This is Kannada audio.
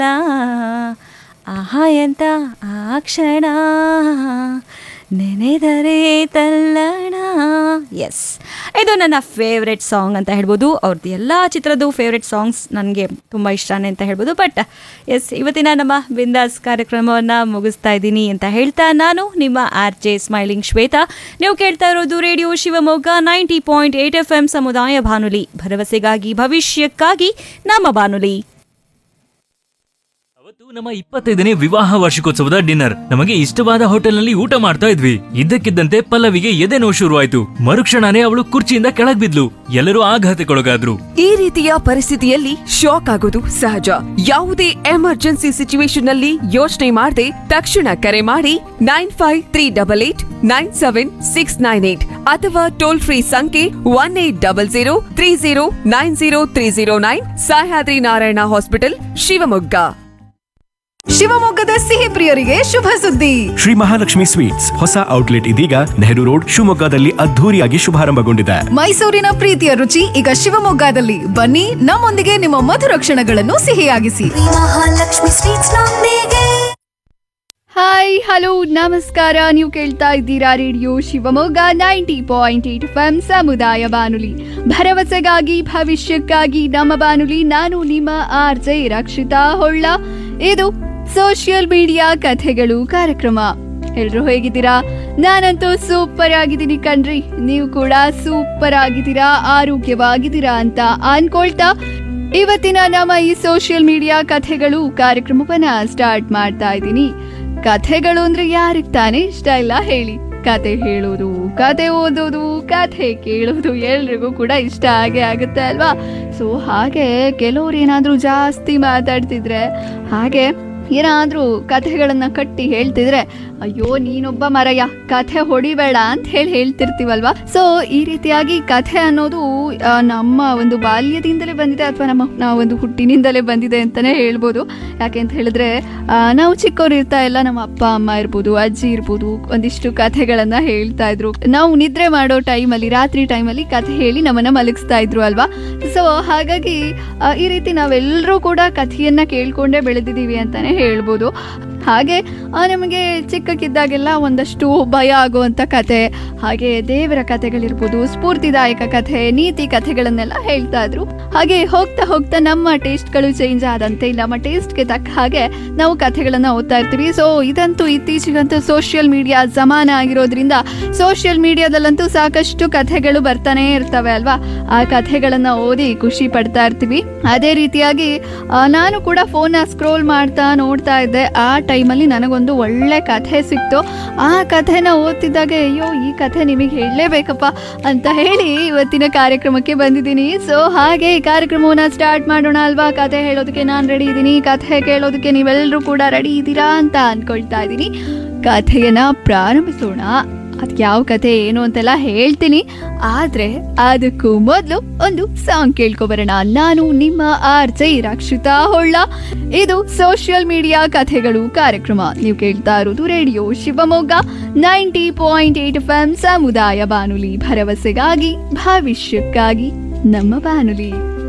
ಆಹಾ ಎಂತ ಆ ಕ್ಷಣ ನೆನೆದರೆ ತಲ್ಲಣ ಎಸ್ ಇದು ನನ್ನ ಫೇವ್ರೆಟ್ ಸಾಂಗ್ ಅಂತ ಹೇಳ್ಬೋದು ಅವ್ರದ್ದು ಎಲ್ಲ ಚಿತ್ರದ ಫೇವ್ರೆಟ್ ಸಾಂಗ್ಸ್ ನನಗೆ ತುಂಬ ಇಷ್ಟನೇ ಅಂತ ಹೇಳ್ಬೋದು ಬಟ್ ಎಸ್ ಇವತ್ತಿನ ನಮ್ಮ ಬಿಂದಾಸ್ ಕಾರ್ಯಕ್ರಮವನ್ನು ಮುಗಿಸ್ತಾ ಇದ್ದೀನಿ ಅಂತ ಹೇಳ್ತಾ ನಾನು ನಿಮ್ಮ ಆರ್ ಜೆ ಸ್ಮೈಲಿಂಗ್ ಶ್ವೇತಾ ನೀವು ಕೇಳ್ತಾ ಇರೋದು radio Shivamogga ninety point eight F M ಸಮುದಾಯ ಬಾನುಲಿ ಭರವಸೆಗಾಗಿ ಭವಿಷ್ಯಕ್ಕಾಗಿ ನಮ್ಮ ಬಾನುಲಿ ಅವತ್ತು ನಮ್ಮ ಇಪ್ಪತ್ತೈದನೇ ವಿವಾಹ ವಾರ್ಷಿಕೋತ್ಸವದ ಡಿನ್ನರ್ ನಮಗೆ ಇಷ್ಟವಾದ ಹೋಟೆಲ್ನಲ್ಲಿ ಊಟ ಮಾಡ್ತಾ ಇದ್ವಿ ಇದ್ದಕ್ಕಿದ್ದಂತೆ ಪಲ್ಲವಿಗೆ ಎದೆ ನೋವು ಶುರುವಾಯ್ತು ಮರುಕ್ಷಣನೇ ಅವಳು ಕುರ್ಚಿಯಿಂದ ಕೆಳಗ್ ಬಿದ್ಲು ಎಲ್ಲರೂ ಆಘಾತಕ್ಕೊಳಗಾದ್ರು ಈ ರೀತಿಯ ಪರಿಸ್ಥಿತಿಯಲ್ಲಿ ಶಾಕ್ ಆಗೋದು ಸಹಜ ಯಾವುದೇ ಎಮರ್ಜೆನ್ಸಿ ಸಿಚುವೇಶನ್ ನಲ್ಲಿ ಯೋಚನೆ ಮಾಡದೆ ತಕ್ಷಣ ಕರೆ ಮಾಡಿ nine five three double eight nine seven six nine eight ಅಥವಾ ಟೋಲ್ ಫ್ರೀ ಸಂಖ್ಯೆ one eight double zero three zero nine zero three zero nine Sahyadri Narayana hospital Shivamogga ಶಿವಮೊಗ್ಗದ ಸಿಹಿ ಪ್ರಿಯರಿಗೆ ಶುಭ ಸುದ್ದಿ ಶ್ರೀ ಮಹಾಲಕ್ಷ್ಮಿ ಸ್ವೀಟ್ಸ್ ಹೊಸ ಔಟ್ಲೆಟ್ ಇದೀಗ ನೆಹರು ರೋಡ್ ಶಿವಮೊಗ್ಗದಲ್ಲಿ ಅದ್ಧೂರಿಯಾಗಿ ಶುಭಾರಂಭಗೊಂಡಿದೆ ಮೈಸೂರಿನ ಪ್ರೀತಿಯ ರುಚಿ ಈಗ ಶಿವಮೊಗ್ಗದಲ್ಲಿ ಬನ್ನಿ ನಮ್ಮೊಂದಿಗೆ ನಿಮ್ಮ ಮಧುರ ಕ್ಷಣಗಳನ್ನು ಸಿಹಿಯಾಗಿಸಿ ಮಹಾಲಕ್ಷ್ಮಿ ಸ್ವೀಟ್ಸ್ ನೊಂದಿಗೆ ಹಾಯ್ ಹಲೋ ನಮಸ್ಕಾರ ನೀವು ಕೇಳ್ತಾ ಇದ್ದೀರಾ radio Shivamogga ninety point eight F M ಸಮುದಾಯ ಬಾನುಲಿ ಭರವಸೆಗಾಗಿ ಭವಿಷ್ಯಕ್ಕಾಗಿ ನಮ್ಮ ಬಾನುಲಿ ನಾನು ನಿಮ್ಮ ಆರ್ ಜೆ ರಕ್ಷಿತಾ ಹೊಳ್ಳ ಇದು ಸೋಷಿಯಲ್ ಮೀಡಿಯಾ ಕಥೆಗಳು ಕಾರ್ಯಕ್ರಮ ಎಲ್ರು ಹೇಗಿದ್ದೀರಾ ನಾನಂತೂ ಸೂಪರ್ ಆಗಿದ್ದೀನಿ ಕಣ್ರಿ ನೀವು ಕೂಡ ಸೂಪರ್ ಆಗಿದ್ದೀರಾ ಆರೋಗ್ಯವಾಗಿದ್ದೀರಾ ಅಂತ ಅನ್ಕೊಳ್ತಾ ಇವತ್ತಿನ ನಮ್ಮ ಈ ಸೋಷಿಯಲ್ ಮೀಡಿಯಾ ಕಥೆಗಳು ಕಾರ್ಯಕ್ರಮವನ್ನ ಸ್ಟಾರ್ಟ್ ಮಾಡ್ತಾ ಇದ್ದೀನಿ ಕಥೆಗಳು ಅಂದ್ರೆ ಯಾರಿಗೆ ತಾನೇ ಇಷ್ಟ ಇಲ್ಲ ಹೇಳಿ ಕತೆ ಹೇಳೋದು ಕತೆ ಓದೋದು ಕಥೆ ಕೇಳೋದು ಎಲ್ರಿಗೂ ಕೂಡ ಇಷ್ಟ ಆಗೇ ಆಗುತ್ತೆ ಅಲ್ವಾ ಸೊ ಹಾಗೆ ಕೆಲವ್ರು ಏನಾದರೂ ಜಾಸ್ತಿ ಮಾತಾಡ್ತಿದ್ರೆ ಹಾಗೆ ಏನಾದರೂ ಕಥೆಗಳನ್ನ ಕಟ್ಟಿ ಹೇಳ್ತಿದ್ರೆ ಅಯ್ಯೋ ನೀನೊಬ್ಬ ಮರಯ್ಯ ಕಥೆ ಹೊಡಿಬೇಡ ಅಂತ ಹೇಳಿ ಹೇಳ್ತಿರ್ತೀವಲ್ವಾ ಸೊ ಈ ರೀತಿಯಾಗಿ ಕಥೆ ಅನ್ನೋದು ಆ, ನಮ್ಮ ಒಂದು ಬಾಲ್ಯದಿಂದಲೇ ಬಂದಿದೆ ಅಥವಾ ನಮ್ಮ ನಾವು ಒಂದು ಹುಟ್ಟಿನಿಂದಲೇ ಬಂದಿದೆ ಅಂತಾನೆ ಹೇಳ್ಬೋದು ಯಾಕೆ ಅಂತ ಹೇಳಿದ್ರೆ ಆ, ನಾವು ಚಿಕ್ಕವ್ರು ಇರ್ತಾ ಎಲ್ಲ ನಮ್ಮ ಅಪ್ಪ ಅಮ್ಮ ಇರ್ಬೋದು ಅಜ್ಜಿ ಇರ್ಬೋದು ಒಂದಿಷ್ಟು ಕಥೆಗಳನ್ನ ಹೇಳ್ತಾ ಇದ್ರು ನಾವು ನಿದ್ರೆ ಮಾಡೋ ಟೈಮಲ್ಲಿ ರಾತ್ರಿ ಟೈಮಲ್ಲಿ ಕಥೆ ಹೇಳಿ ನಮ್ಮನ್ನ ಮಲಗಿಸ್ತಾ ಇದ್ರು ಅಲ್ವಾ ಸೊ ಹಾಗಾಗಿ ಆ, ಈ ರೀತಿ ನಾವೆಲ್ಲರೂ ಕೂಡ ಕಥೆಯನ್ನ ಕೇಳ್ಕೊಂಡೇ ಬೆಳೆದಿದ್ದೀವಿ ಅಂತಾನೆ ಹೇಳ್ಬೋದು ಹಾಗೆ ಆ, ನಮಗೆ ಚಿಕ್ಕಕ್ಕಿದ್ದಾಗೆಲ್ಲ ಒಂದಷ್ಟು ಭಯ ಆಗುವಂಥ ಕತೆ ಹಾಗೆ ದೇವರ ಕಥೆಗಳಿರ್ಬೋದು ಸ್ಫೂರ್ತಿದಾಯಕ ಕಥೆ ನೀತಿ ಕಥೆಗಳನ್ನೆಲ್ಲ ಹೇಳ್ತಾ ಇದ್ರು ಹಾಗೆ ಹೋಗ್ತಾ ಹೋಗ್ತಾ ನಮ್ಮ ಟೇಸ್ಟ್ಗಳು ಚೇಂಜ್ ಆದಂತೆ ನಮ್ಮ ಟೇಸ್ಟ್ಗೆ ತಕ್ಕ ಹಾಗೆ ನಾವು ಕಥೆಗಳನ್ನ ಓದ್ತಾ ಇರ್ತೀವಿ ಸೊ ಇದಂತೂ ಇತ್ತೀಚೆಗಂತೂ ಸೋಷಿಯಲ್ ಮೀಡಿಯಾ ಜಮಾನ ಆಗಿರೋದ್ರಿಂದ ಸೋಷಿಯಲ್ ಮೀಡಿಯಾದಲ್ಲಂತೂ ಸಾಕಷ್ಟು ಕಥೆಗಳು ಬರ್ತಾನೆ ಇರ್ತವೆ ಅಲ್ವಾ ಆ ಕಥೆಗಳನ್ನ ಓದಿ ಖುಷಿ ಪಡ್ತಾ ಇರ್ತೀವಿ ಅದೇ ರೀತಿಯಾಗಿ ಆ, ನಾನು ಕೂಡ ಫೋನ್ನ ಸ್ಕ್ರೋಲ್ ಮಾಡ್ತಾ ನೋಡ್ತಾ ಇದ್ದೆ ಆ ಟೈಮಲ್ಲಿ ನನಗೊಂದು ಒಳ್ಳೆ ಕಥೆ ಸಿಕ್ತು ಆ ಕಥೆನ ಓದ್ತಿದ್ದಾಗ ಅಯ್ಯೋ ಈ ಕಥೆ ನಿಮಗೆ ಹೇಳಲೇಬೇಕಪ್ಪ ಅಂತ ಹೇಳಿ ಇವತ್ತಿನ ಕಾರ್ಯಕ್ರಮಕ್ಕೆ ಬಂದಿದ್ದೀನಿ ಸೊ ಹಾಗೆ ಈ ಕಾರ್ಯಕ್ರಮವನ್ನ ಸ್ಟಾರ್ಟ್ ಮಾಡೋಣ ಅಲ್ವಾ ಕಥೆ ಹೇಳೋದಕ್ಕೆ ನಾನು ರೆಡಿ ಇದ್ದೀನಿ ಕಥೆ ಕೇಳೋದಕ್ಕೆ ನೀವೆಲ್ಲರೂ ಕೂಡ ರೆಡಿ ಇದ್ದೀರಾ ಅಂತ ಅನ್ಕೊಳ್ತಾ ಇದ್ದೀನಿ ಕಥೆಯನ್ನ ಪ್ರಾರಂಭಿಸೋಣ ಅದಕ್ಕೆ ಯಾವ ಕಥೆ ಏನು ಅಂತೆಲ್ಲ ಹೇಳ್ತೀನಿ ಆದ್ರೆ ಅದಕ್ಕೂ ಮೊದಲು ಒಂದು ಸಾಂಗ್ ಕೇಳ್ಕೊಬರೋಣ ನಾನು ನಿಮ್ಮ ಆರ್ ಜೈ ರಕ್ಷಿತಾ ಹೊಳ್ಳ ಇದು ಸೋಷಿಯಲ್ ಮೀಡಿಯಾ ಕಥೆಗಳು ಕಾರ್ಯಕ್ರಮ ನೀವು ಕೇಳ್ತಾ ಇರೋದು radio Shivamogga ninety point eight F M ಸಮುದಾಯ ಬಾನುಲಿ ಭರವಸೆಗಾಗಿ ಭವಿಷ್ಯಕ್ಕಾಗಿ ನಮ್ಮ ಬಾನುಲಿ